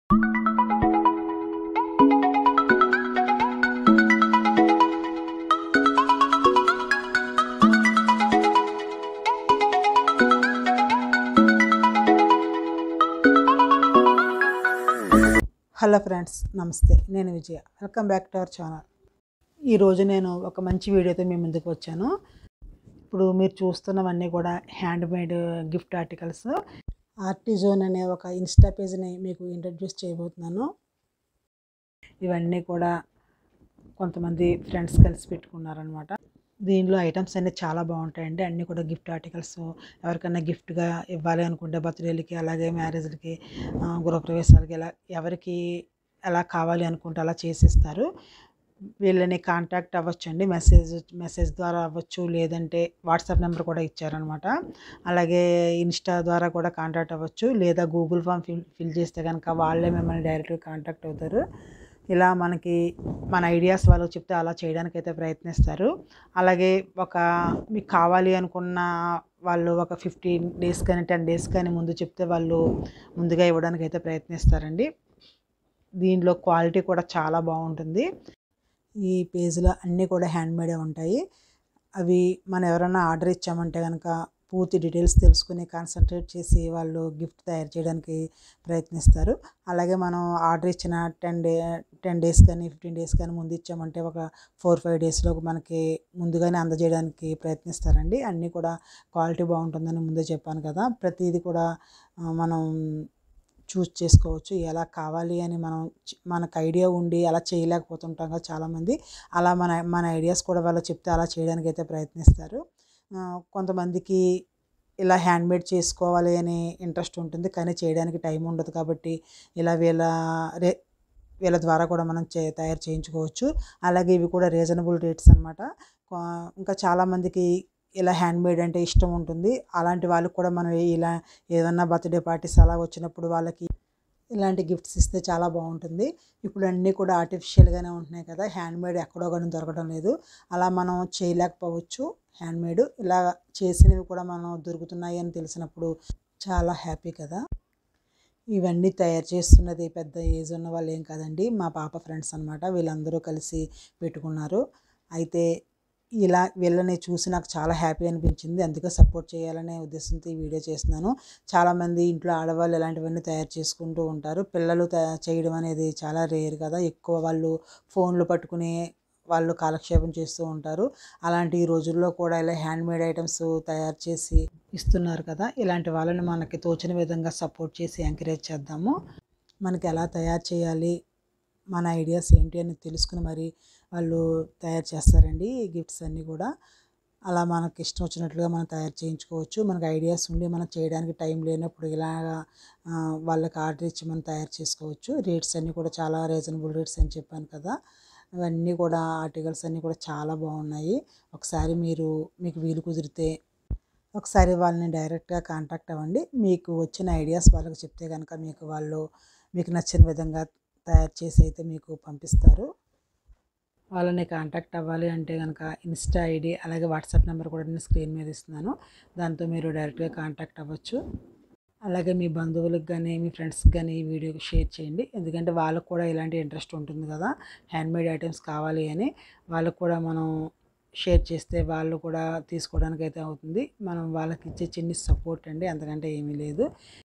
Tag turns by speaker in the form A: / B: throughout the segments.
A: hello friends నమస్తే నేను Vijaya welcome back to our channel ఈరోజు నేను ఒక మంచి వీడియోతో మీ ముందుకు వచ్చాను ఇప్పుడు మీరు చూస్తున్నవన్నీ కూడా hand made gift articles Artizone అనే ఒక ఇన్స్టా పేజ్ని మీకు ఇంట్రడ్యూస్ చేయబోతున్నాను ఇవన్నీ కూడా కొంతమంది ఫ్రెండ్స్ కలిసి పెట్టుకున్నారనమాట దీనిలో ఐటమ్స్ అన్నీ చాలా బాగుంటాయండి అన్నీ కూడా గిఫ్ట్ ఆర్టికల్స్ ఎవరికైనా గిఫ్ట్గా ఇవ్వాలి అనుకుంటే బర్త్డేలకి అలాగే మ్యారేజ్లకి గృహప్రవేశాలకి ఇలా ఎవరికి ఎలా కావాలి అనుకుంటే అలా చేసిస్తారు వీళ్ళని కాంటాక్ట్ అవ్వచ్చండి మెసేజ్ మెసేజ్ ద్వారా అవ్వచ్చు లేదంటే వాట్సాప్ నెంబర్ కూడా ఇచ్చారనమాట అలాగే ఇన్స్టా ద్వారా కూడా కాంటాక్ట్ అవ్వచ్చు లేదా గూగుల్ ఫామ్ ఫిల్ ఫిల్ చేస్తే కనుక వాళ్ళే మిమ్మల్ని డైరెక్ట్గా కాంటాక్ట్ అవుతారు ఇలా మనకి మన ఐడియాస్ వాళ్ళకి చెప్తే అలా చేయడానికి అయితే ప్రయత్నిస్తారు అలాగే ఒక మీకు కావాలి అనుకున్న వాళ్ళు ఒక ఫిఫ్టీన్ డేస్ కానీ టెన్ డేస్ కానీ ముందు చెప్తే వాళ్ళు ముందుగా ఇవ్వడానికి అయితే ప్రయత్నిస్తారండి దీనిలో క్వాలిటీ కూడా చాలా బాగుంటుంది ఈ పేజ్లో అన్నీ కూడా హ్యాండ్మేడే ఉంటాయి అవి మనం ఎవరైనా ఆర్డర్ ఇచ్చామంటే కనుక పూర్తి డీటెయిల్స్ తెలుసుకుని కాన్సన్ట్రేట్ చేసి వాళ్ళు గిఫ్ట్ తయారు చేయడానికి ప్రయత్నిస్తారు అలాగే మనం ఆర్డర్ ఇచ్చిన టెన్ డే టెన్ డేస్ కానీ ఫిఫ్టీన్ డేస్ కానీ ముందు ఇచ్చామంటే ఒక ఫోర్ ఫైవ్ డేస్లో మనకి ముందుగానే అందజేయడానికి ప్రయత్నిస్తారండి అన్నీ కూడా క్వాలిటీ బాగుంటుందని ముందే చెప్పాను కదా ప్రతిదీ కూడా మనం చూస్ చేసుకోవచ్చు ఎలా కావాలి అని మనం మనకు ఐడియా ఉండి అలా చేయలేకపోతుంటాం కదా చాలామంది అలా మన మన ఐడియాస్ కూడా వాళ్ళు చెప్తే అలా చేయడానికి అయితే ప్రయత్నిస్తారు కొంతమందికి ఇలా హ్యాండ్మేడ్ చేసుకోవాలి అని ఇంట్రెస్ట్ ఉంటుంది కానీ చేయడానికి టైం ఉండదు కాబట్టి ఇలా వీళ్ళ రే వీళ్ళ ద్వారా కూడా మనం చే తయారు చేయించుకోవచ్చు అలాగే ఇవి కూడా రీజనబుల్ రేట్స్ అనమాట ఇంకా చాలామందికి ఇలా హ్యాండ్మేడ్ అంటే ఇష్టం ఉంటుంది అలాంటి వాళ్ళకి కూడా మనం ఇలా ఏదన్నా బర్త్డే పార్టీస్ అలా వచ్చినప్పుడు వాళ్ళకి ఇలాంటి గిఫ్ట్స్ ఇస్తే చాలా బాగుంటుంది ఇప్పుడు అన్నీ కూడా ఆర్టిఫిషియల్గానే ఉంటున్నాయి కదా హ్యాండ్మేడ్ ఎక్కడో కానీ దొరకడం లేదు అలా మనం చేయలేకపోవచ్చు హ్యాండ్మేడ్ ఇలా చేసినవి కూడా మనం దొరుకుతున్నాయి అని తెలిసినప్పుడు చాలా హ్యాపీ కదా ఇవన్నీ తయారు చేస్తున్నది పెద్ద ఏజ్ ఉన్న వాళ్ళు ఏం కాదండి మా పాప ఫ్రెండ్స్ అనమాట వీళ్ళందరూ కలిసి పెట్టుకున్నారు అయితే ఇలా వీళ్ళని చూసి నాకు చాలా హ్యాపీ అనిపించింది అందుకే సపోర్ట్ చేయాలనే ఉద్దేశంతో ఈ వీడియో చేస్తున్నాను చాలామంది ఇంట్లో ఆడవాళ్ళు ఇలాంటివన్నీ తయారు చేసుకుంటూ ఉంటారు పిల్లలు చేయడం అనేది చాలా రేర్ కదా ఎక్కువ వాళ్ళు ఫోన్లు పట్టుకుని వాళ్ళు కాలక్షేపం చేస్తూ ఉంటారు అలాంటి ఈ రోజుల్లో కూడా ఇలా హ్యాండ్మేడ్ ఐటమ్స్ తయారు చేసి ఇస్తున్నారు కదా ఇలాంటి వాళ్ళని మనకి తోచిన విధంగా సపోర్ట్ చేసి ఎంకరేజ్ చేద్దాము మనకి ఎలా తయారు చేయాలి మన ఐడియాస్ ఏంటి అని తెలుసుకుని మరి వాళ్ళు తయారు చేస్తారండి ఈ గిఫ్ట్స్ అన్నీ కూడా అలా మనకి ఇష్టం వచ్చినట్లుగా మనం తయారు చేయించుకోవచ్చు మనకు ఐడియాస్ ఉండి మనం చేయడానికి టైం లేనప్పుడు ఇలాగా వాళ్ళకి ఆర్డర్ ఇచ్చి మనం తయారు చేసుకోవచ్చు రేట్స్ అన్నీ కూడా చాలా రీజనబుల్ రేట్స్ అని చెప్పాను కదా అవన్నీ కూడా ఆర్టికల్స్ అన్నీ కూడా చాలా బాగున్నాయి ఒకసారి మీరు మీకు వీలు కుదిరితే ఒకసారి వాళ్ళని డైరెక్ట్గా కాంటాక్ట్ అవ్వండి మీకు వచ్చిన ఐడియాస్ వాళ్ళకి చెప్తే కనుక మీకు వాళ్ళు మీకు నచ్చిన విధంగా తయారు చేసి అయితే మీకు పంపిస్తారు వాళ్ళని కాంటాక్ట్ అవ్వాలి అంటే కనుక ఇన్స్టా ఐడి అలాగే వాట్సాప్ నెంబర్ కూడా నేను స్క్రీన్ మీద ఇస్తున్నాను దాంతో మీరు డైరెక్ట్గా కాంటాక్ట్ అవ్వచ్చు అలాగే మీ బంధువులకు కానీ మీ ఫ్రెండ్స్కి కానీ ఈ వీడియో షేర్ చేయండి ఎందుకంటే వాళ్ళకు కూడా ఇలాంటి ఇంట్రెస్ట్ ఉంటుంది కదా హ్యాండ్మేడ్ ఐటమ్స్ కావాలి అని వాళ్ళకు కూడా మనం షేర్ చేస్తే వాళ్ళు కూడా తీసుకోవడానికి అయితే అవుతుంది మనం వాళ్ళకి ఇచ్చే చిన్ని సపోర్ట్ అండి అంతకంటే ఏమీ లేదు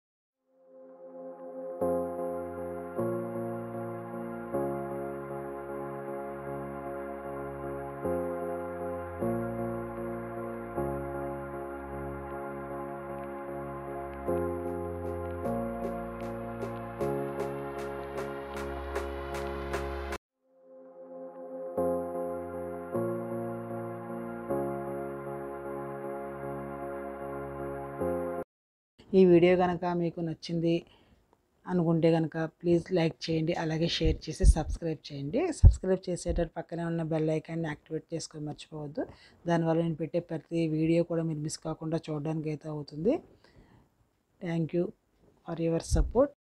A: ఈ వీడియో కనుక మీకు నచ్చింది అనుకుంటే కనుక ప్లీజ్ లైక్ చేయండి అలాగే షేర్ చేసి సబ్స్క్రైబ్ చేయండి సబ్స్క్రైబ్ చేసేటప్పుడు పక్కనే ఉన్న బెల్ ఐకాన్ని యాక్టివేట్ చేసుకొని మర్చిపోవద్దు దానివల్ల నేను పెట్టే ప్రతి వీడియో కూడా మీరు మిస్ కాకుండా చూడడానికి అయితే అవుతుంది thank you for your support